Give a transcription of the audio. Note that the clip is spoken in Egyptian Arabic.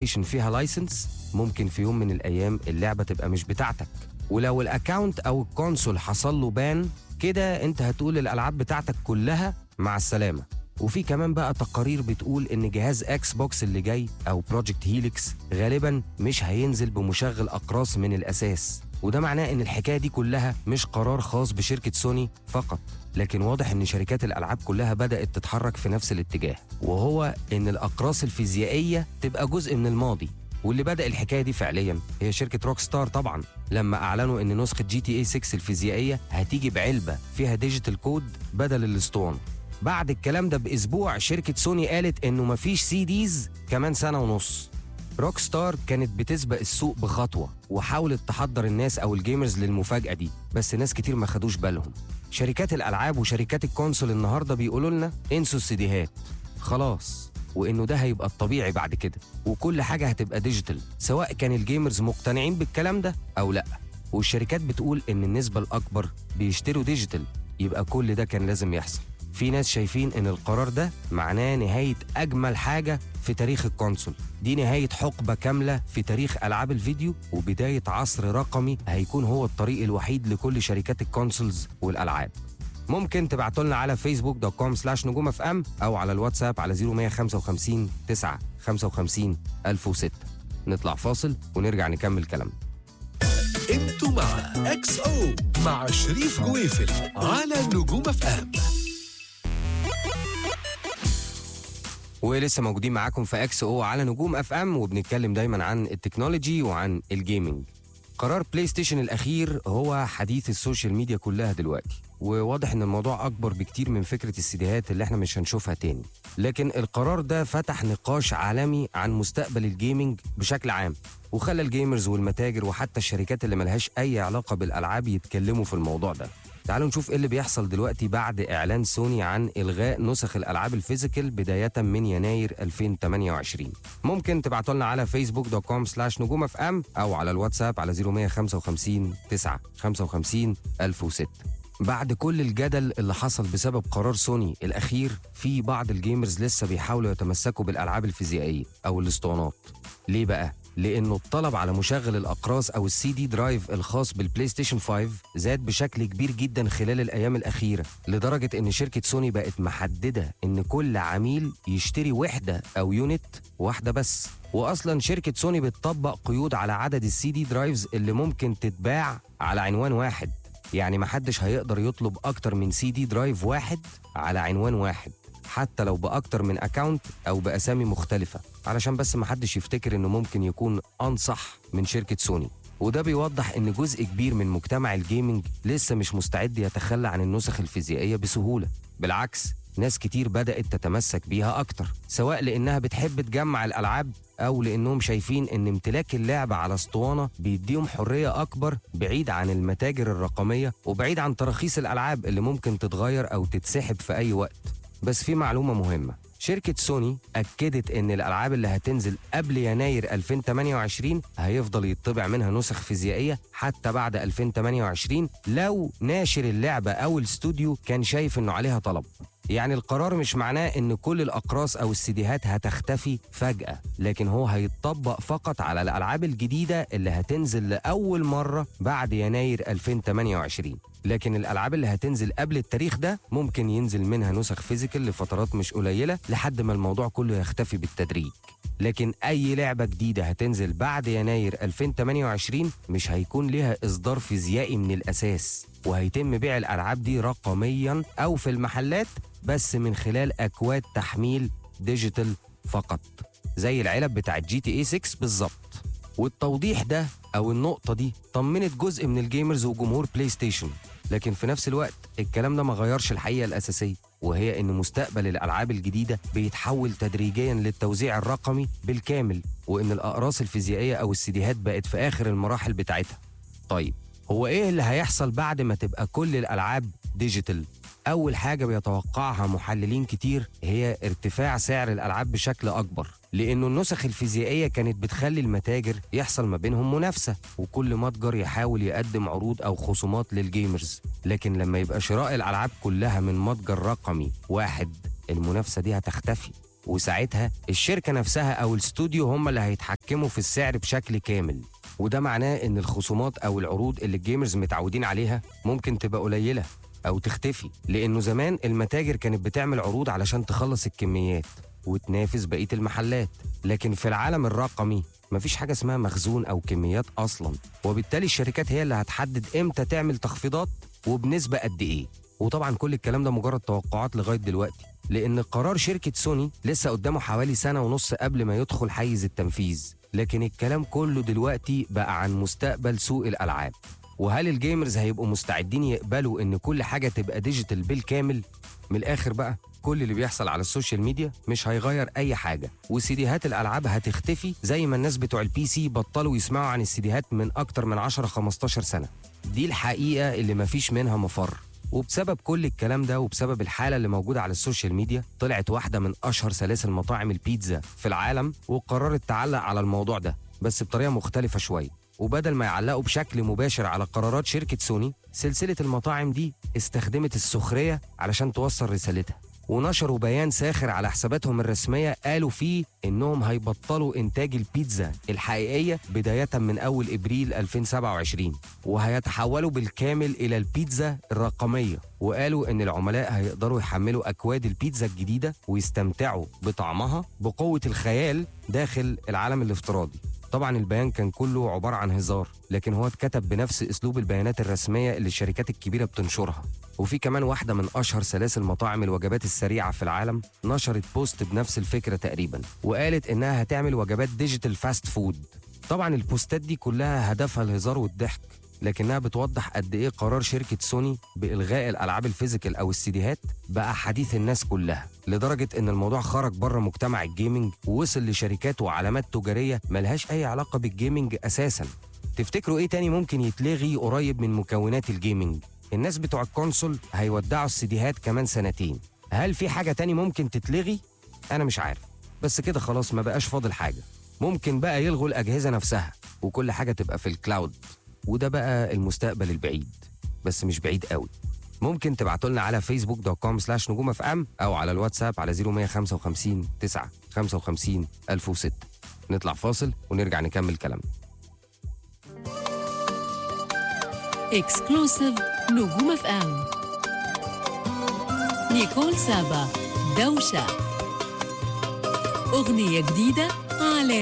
ستيشن فيها لايسنس ممكن في يوم من الايام اللعبه تبقى مش بتاعتك ولو الاكونت او الكونسول حصل له بان كده انت هتقول الالعاب بتاعتك كلها مع السلامه وفي كمان بقى تقارير بتقول ان جهاز اكس بوكس اللي جاي او بروجكت هيليكس غالبا مش هينزل بمشغل اقراص من الاساس وده معناه ان الحكايه دي كلها مش قرار خاص بشركه سوني فقط لكن واضح ان شركات الالعاب كلها بدات تتحرك في نفس الاتجاه وهو ان الاقراص الفيزيائيه تبقى جزء من الماضي واللي بدا الحكايه دي فعليا هي شركه روك ستار طبعا لما اعلنوا ان نسخه جي تي اي 6 الفيزيائيه هتيجي بعلبه فيها ديجيتال كود بدل الاسطوانه بعد الكلام ده باسبوع شركه سوني قالت انه مفيش سي ديز كمان سنه ونص روك ستار كانت بتسبق السوق بخطوه وحاولت تحضر الناس او الجيمرز للمفاجاه دي بس ناس كتير ما خدوش بالهم شركات الالعاب وشركات الكونسول النهارده بيقولوا لنا انسوا السيديهات خلاص وانه ده هيبقى الطبيعي بعد كده وكل حاجه هتبقى ديجيتال سواء كان الجيمرز مقتنعين بالكلام ده او لا والشركات بتقول ان النسبه الاكبر بيشتروا ديجيتال يبقى كل ده كان لازم يحصل في ناس شايفين ان القرار ده معناه نهايه اجمل حاجه في تاريخ الكونسول دي نهايه حقبه كامله في تاريخ العاب الفيديو وبدايه عصر رقمي هيكون هو الطريق الوحيد لكل شركات الكونسولز والالعاب ممكن تبعتوا لنا على فيسبوك دوت كوم سلاش نجوم اف ام او على الواتساب على 0155 9 55 1006 نطلع فاصل ونرجع نكمل كلامنا انتوا مع اكس او مع شريف جويفل على نجوم اف ام ولسه موجودين معاكم في اكس او على نجوم اف ام وبنتكلم دايما عن التكنولوجي وعن الجيمنج قرار بلاي ستيشن الاخير هو حديث السوشيال ميديا كلها دلوقتي وواضح ان الموضوع اكبر بكتير من فكره السيديهات اللي احنا مش هنشوفها تاني لكن القرار ده فتح نقاش عالمي عن مستقبل الجيمنج بشكل عام وخلى الجيمرز والمتاجر وحتى الشركات اللي ملهاش اي علاقه بالالعاب يتكلموا في الموضوع ده تعالوا نشوف ايه اللي بيحصل دلوقتي بعد اعلان سوني عن الغاء نسخ الالعاب الفيزيكال بدايه من يناير 2028 ممكن تبعتوا لنا على فيسبوك دوت كوم سلاش نجوم اف ام او على الواتساب على 0155 9 55 1006 بعد كل الجدل اللي حصل بسبب قرار سوني الاخير في بعض الجيمرز لسه بيحاولوا يتمسكوا بالالعاب الفيزيائيه او الاسطوانات ليه بقى لانه الطلب على مشغل الاقراص او السي دي درايف الخاص بالبلاي ستيشن 5 زاد بشكل كبير جدا خلال الايام الاخيره لدرجه ان شركه سوني بقت محدده ان كل عميل يشتري وحده او يونت واحده بس واصلا شركه سوني بتطبق قيود على عدد السي دي درايفز اللي ممكن تتباع على عنوان واحد يعني محدش هيقدر يطلب اكتر من سي دي درايف واحد على عنوان واحد حتى لو باكتر من اكاونت او باسامي مختلفه علشان بس محدش يفتكر انه ممكن يكون انصح من شركه سوني وده بيوضح ان جزء كبير من مجتمع الجيمنج لسه مش مستعد يتخلى عن النسخ الفيزيائيه بسهوله بالعكس ناس كتير بدأت تتمسك بيها أكتر سواء لأنها بتحب تجمع الألعاب أو لأنهم شايفين إن امتلاك اللعبة على اسطوانة بيديهم حرية أكبر بعيد عن المتاجر الرقمية وبعيد عن تراخيص الألعاب اللي ممكن تتغير أو تتسحب في أي وقت بس في معلومة مهمة شركة سوني أكدت إن الألعاب اللي هتنزل قبل يناير 2028 هيفضل يطبع منها نسخ فيزيائية حتى بعد 2028 لو ناشر اللعبة أو الاستوديو كان شايف إنه عليها طلب يعني القرار مش معناه ان كل الاقراص او السيديهات هتختفي فجاه لكن هو هيتطبق فقط على الالعاب الجديده اللي هتنزل لاول مره بعد يناير 2028 لكن الالعاب اللي هتنزل قبل التاريخ ده ممكن ينزل منها نسخ فيزيكال لفترات مش قليله لحد ما الموضوع كله يختفي بالتدريج لكن اي لعبه جديده هتنزل بعد يناير 2028 مش هيكون ليها اصدار فيزيائي من الاساس وهيتم بيع الالعاب دي رقميا او في المحلات بس من خلال اكواد تحميل ديجيتال فقط زي العلب بتاعت جي تي اي 6 بالظبط والتوضيح ده او النقطه دي طمنت جزء من الجيمرز وجمهور بلاي ستيشن لكن في نفس الوقت الكلام ده ما غيرش الحقيقه الاساسيه وهي ان مستقبل الالعاب الجديده بيتحول تدريجيا للتوزيع الرقمي بالكامل وان الاقراص الفيزيائيه او السيديهات بقت في اخر المراحل بتاعتها طيب هو ايه اللي هيحصل بعد ما تبقى كل الالعاب ديجيتال اول حاجه بيتوقعها محللين كتير هي ارتفاع سعر الالعاب بشكل اكبر لانه النسخ الفيزيائيه كانت بتخلي المتاجر يحصل ما بينهم منافسه وكل متجر يحاول يقدم عروض او خصومات للجيمرز لكن لما يبقى شراء الالعاب كلها من متجر رقمي واحد المنافسه دي هتختفي وساعتها الشركة نفسها أو الاستوديو هم اللي هيتحكموا في السعر بشكل كامل وده معناه إن الخصومات أو العروض اللي الجيمرز متعودين عليها ممكن تبقى قليلة أو تختفي لأنه زمان المتاجر كانت بتعمل عروض علشان تخلص الكميات وتنافس بقية المحلات لكن في العالم الرقمي مفيش حاجة اسمها مخزون أو كميات أصلا وبالتالي الشركات هي اللي هتحدد إمتى تعمل تخفيضات وبنسبة قد إيه وطبعا كل الكلام ده مجرد توقعات لغاية دلوقتي لأن قرار شركة سوني لسه قدامه حوالي سنة ونص قبل ما يدخل حيز التنفيذ لكن الكلام كله دلوقتي بقى عن مستقبل سوق الألعاب وهل الجيمرز هيبقوا مستعدين يقبلوا ان كل حاجه تبقى ديجيتال بالكامل من الاخر بقى كل اللي بيحصل على السوشيال ميديا مش هيغير اي حاجه وسيديهات الالعاب هتختفي زي ما الناس بتوع البي سي بطلوا يسمعوا عن السيديهات من اكتر من 10 15 سنه دي الحقيقه اللي مفيش منها مفر وبسبب كل الكلام ده وبسبب الحالة اللي موجودة على السوشيال ميديا طلعت واحدة من أشهر سلاسل مطاعم البيتزا في العالم وقررت تعلق على الموضوع ده بس بطريقة مختلفة شوية وبدل ما يعلقوا بشكل مباشر على قرارات شركة سوني سلسلة المطاعم دي استخدمت السخرية علشان توصل رسالتها ونشروا بيان ساخر على حساباتهم الرسمية قالوا فيه إنهم هيبطلوا إنتاج البيتزا الحقيقية بداية من أول إبريل 2027 وهيتحولوا بالكامل إلى البيتزا الرقمية وقالوا إن العملاء هيقدروا يحملوا أكواد البيتزا الجديدة ويستمتعوا بطعمها بقوة الخيال داخل العالم الافتراضي طبعا البيان كان كله عبارة عن هزار لكن هو اتكتب بنفس اسلوب البيانات الرسمية اللي الشركات الكبيرة بتنشرها وفي كمان واحدة من أشهر سلاسل مطاعم الوجبات السريعة في العالم نشرت بوست بنفس الفكرة تقريبا وقالت إنها هتعمل وجبات ديجيتال فاست فود طبعا البوستات دي كلها هدفها الهزار والضحك لكنها بتوضح قد ايه قرار شركه سوني بالغاء الالعاب الفيزيكال او السيديهات بقى حديث الناس كلها لدرجه ان الموضوع خرج بره مجتمع الجيمنج ووصل لشركات وعلامات تجاريه ملهاش اي علاقه بالجيمنج اساسا تفتكروا ايه تاني ممكن يتلغي قريب من مكونات الجيمنج الناس بتوع الكونسول هيودعوا السيديهات كمان سنتين هل في حاجه تاني ممكن تتلغي انا مش عارف بس كده خلاص ما بقاش فاضل حاجه ممكن بقى يلغوا الاجهزه نفسها وكل حاجه تبقى في الكلاود وده بقى المستقبل البعيد بس مش بعيد قوي ممكن تبعتوا لنا على فيسبوك دوت كوم سلاش نجوم اف ام او على الواتساب على 0155 9 55 1006 نطلع فاصل ونرجع نكمل كلامنا اكسكلوسيف نجوم اف ام نيكول سابا دوشة أغنية جديدة على